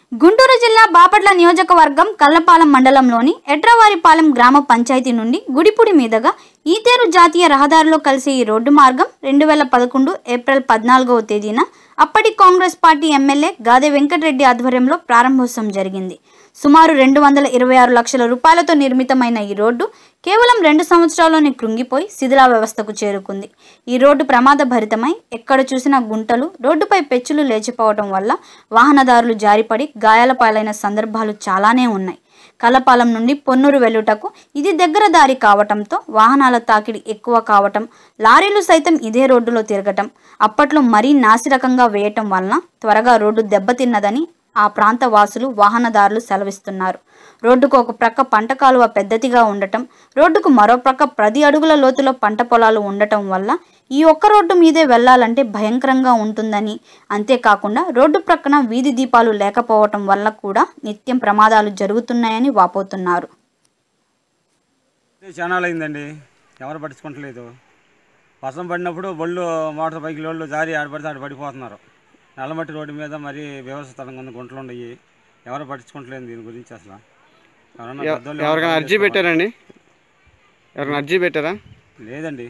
గుంటూరు జిల్లా బాపట్ల నియోజకవర్గం కల్లపాలెం మండలంలోని ఎట్రవారిపాలెం గ్రామ పంచాయతీ నుండి గుడిపుడి మీదుగా ఈతేరు జాతీయ రహదారిలో కలిసే ఈ రోడ్డు మార్గం రెండు వేల పదకొండు ఏప్రిల్ పద్నాలుగవ తేదీన అప్పటి కాంగ్రెస్ పార్టీ ఎమ్మెల్యే గాదె వెంకటరెడ్డి ఆధ్వర్యంలో ప్రారంభోత్సవం జరిగింది సుమారు రెండు వందల ఇరవై ఆరు లక్షల రూపాయలతో నిర్మితమైన ఈ రోడ్డు కేవలం రెండు సంవత్సరాల్లోనే కృంగిపోయి శిథిలా వ్యవస్థకు చేరుకుంది ఈ రోడ్డు ప్రమాద భరితమై ఎక్కడ చూసినా గుంటలు రోడ్డుపై పెచ్చులు లేచిపోవడం వల్ల వాహనదారులు జారిపడి గాయాల పాలైన సందర్భాలు చాలానే ఉన్నాయి కలపాలెం నుండి పొన్నూరు వెల్లుటకు ఇది దగ్గర దారి కావటంతో వాహనాల తాకిడి ఎక్కువ కావటం లారీలు సైతం ఇదే రోడ్డులో తిరగటం అప్పట్లో మరీ నాసిరకంగా వేయటం వలన త్వరగా రోడ్డు దెబ్బతిన్నదని ఆ ప్రాంత వాసులు వాహనదారులు సెలవిస్తున్నారు రోడ్డుకు ఒక ప్రక్క పంట కాలువ పెద్దదిగా ఉండటం రోడ్డుకు మరో ప్రక్క పది అడుగుల లోతులో పంట పొలాలు ఉండటం వల్ల ఈ ఒక్క రోడ్డు మీదే వెళ్ళాలంటే భయంకరంగా ఉంటుందని అంతేకాకుండా రోడ్డు ప్రక్కన వీధి దీపాలు లేకపోవటం వల్ల కూడా నిత్యం ప్రమాదాలు జరుగుతున్నాయని వాపోతున్నారు ఇది చాలా అయిందండి ఎవరు పట్టించుకుంటలేదు వర్షం పడినప్పుడు బళ్ళు మోటార్ బైకులు వాళ్ళు జారి ఆడపడితే ఆడ పడిపోతున్నారు నల్లమట్టి రోడ్డు మీద మరీ వ్యవస్థితంగా ఉంది గుంటలు ఉన్నాయి ఎవరు పట్టించుకుంటలేదు దీని గురించి అసలు ఎవరన్నా ఎవ- పెద్దోళ్ళు ఎవరికైనా ఎవరన్నా అర్జీ పెట్టారండి ఎవరికైనా అర్జీ పెట్టారా లేదండి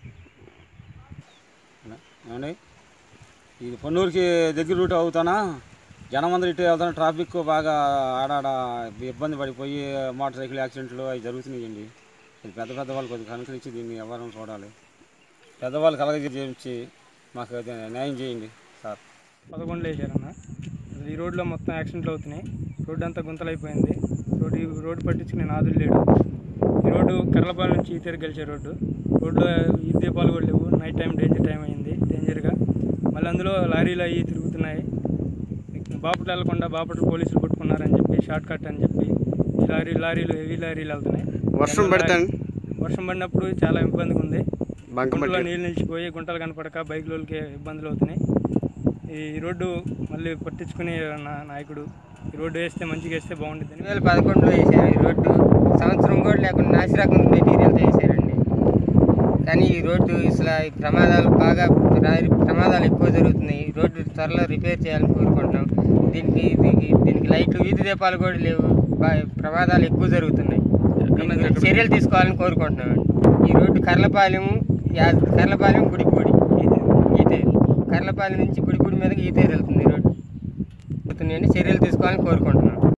ఏమండి ఇది పొన్నూరుకి దగ్గర రూట్ అవుతానా జనం అందరూ ఇటు వెళ్తాను ట్రాఫిక్ బాగా ఆడాడ ఇబ్బంది పడిపోయి మోటార్ సైకిల్ యాక్సిడెంట్లు అవి జరుగుతున్నాయండి ఇది పెద్ద పెద్ద వాళ్ళు కొద్దిగా కనుకరించి దీన్ని ఎవరైనా చూడాలి పెద్దవాళ్ళు కలగజేయించి మాకు అది న్యాయం చేయండి సార్ పదకొండులో వేసారన్న అసలు ఈ రోడ్లో మొత్తం యాక్సిడెంట్లు అవుతున్నాయి రోడ్డు అంతా గుంతలైపోయింది రోడ్డు ఈ రోడ్డు పట్టించుకునే నాదులు లేడు ఈ రోడ్డు కర్లపాలెం నుంచి ఈతేరు గెలిచే రోడ్డు రోడ్లో ఈ దీపాలు కూడా లేవు నైట్ టైం డేంజర్ టైం అయింది డేంజర్గా మళ్ళీ అందులో లారీలు అవి తిరుగుతున్నాయి బాపట్ల వెళ్లకుండా బాపట్ల పోలీసులు పట్టుకున్నారని చెప్పి షార్ట్ కట్ అని చెప్పి ఈ లారీ లారీలు హెవీ లారీలు వెళ్తున్నాయి వర్షం పడితే వర్షం పడినప్పుడు చాలా ఇబ్బందిగా ఉంది బంక గుంటలో మట్టి నీళ్ళు నిలిచిపోయి గుంటలు కనపడక బైకులకి ఇబ్బందులు అవుతున్నాయి ఈ రోడ్డు మళ్ళీ పట్టించుకునే నా- నాయకుడు ఈ రోడ్డు వేస్తే మంచిగా వేస్తే బాగుంటుంది రెండు వేల పదకొండులో వేసారు ఈ రోడ్డు సంవత్సరం కూడా లేకుండా నాసిరకం మెటీరియల్తో వేసారండి కానీ ఈ రోడ్డు అసలు ఈ ప్రమాదాలు బాగా ప్ర- ప్రమాదాలు ఎక్కువ జరుగుతున్నాయి ఈ రోడ్డు త్వరలో రిపేర్ చేయాలని కోరుకుంటున్నాం దీనికి దీనికి దీనికి లైట్లు వీధి దీపాలు కూడా లేవు బా- ప్రమాదాలు ఎక్కువ జరుగుతున్నాయి దీని గురించి చర్యలు తీసుకోవాలని కోరుకుంటున్నాం ఈ రోడ్డు కర్లపాలెం యా- కర్లపాలెం గుడిపూడి ఈతేరు కర్లపాలెం నుంచి గుడిపూడి మీదకి ఈతేరు వెళ్తుంది ఈ రోడ్డు అవుతున్నాయండి చర్యలు తీసుకోవాలని కోరుకుంటున్నాం